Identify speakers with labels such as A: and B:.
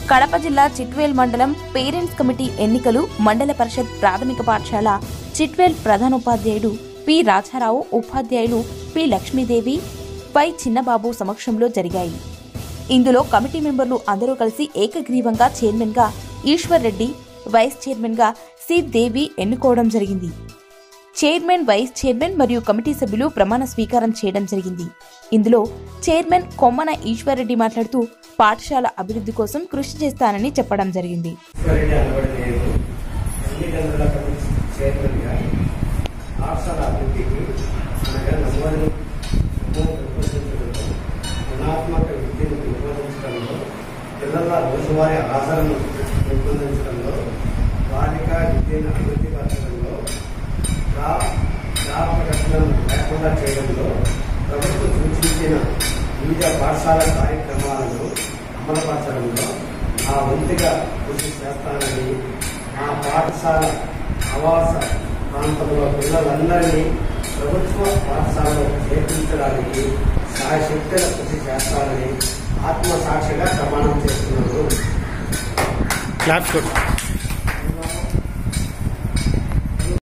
A: కడప జిల్లా చిట్వేల్ మండలం parents committee ఎన్నికలు మండల పరిషత్ ప్రాథమిక పాఠశాల చిట్వేల్ ప్రధానోపాధ్యాయుడు పి రాజారావు ఉపాధ్యాయులు పి లక్ష్మీదేవి పై చిన్నబాబు సమక్షంలో జరిగాయి ఇందులో కమిటీ మెంబర్లు అందరూ కలిసి ఏకగ్రీవంగా చైర్మన్ గా ఈశ్వర్ రెడ్డి వైస్ చైర్మన్ గా సి దేవి ఎన్నుకోవడం జరిగింది చైర్మన్ వైస్ చైర్మన్ మరియు కమిటీ సభ్యులు ప్రమాణ స్వీకారం చేయడం జరిగింది ఇందులో చైర్మన్ కొమ్మన ఈశ్వర్ రెడ్డి మాట్లాడుతూ పాఠశాల అభివృద్ధి కోసం కృషి చేస్తానని చెప్పడం జరిగింది
B: ఈశ్వరెడ్డి అనబడి నేను తల్లిదండ్రుల కమిటీ చైర్మన్గా పాఠశాల అభివృద్ధికి అనగా నమ్మని పెంపొందించడంలో గుణాత్మక విద్యను పెంపొందించడంలో పిల్లల రోజువారీ ఆచరణను పెంపొందించడంలో బాలిక విద్యను అభివృద్ధి పరచడంలో రా జ్ఞాపకం లేకుండా చేయడంలో ప్రభుత్వం సూచించిన వివిధ పాఠశాల కార్యక్రమాలను అమలుపరచడంలో ఆ వంతుగా కృషి చేస్తానని ఆ పాఠశాల ఆవాస ప్రాంతంలో పిల్లలందరినీ ప్రభుత్వ పాఠశాలలో చేర్పించడానికి సాయశక్తుల కృషి చేస్తానని ఆత్మసాక్షిగా ప్రమాణం చేస్తున్నాను
C: క్లాప్స్ కొట్టు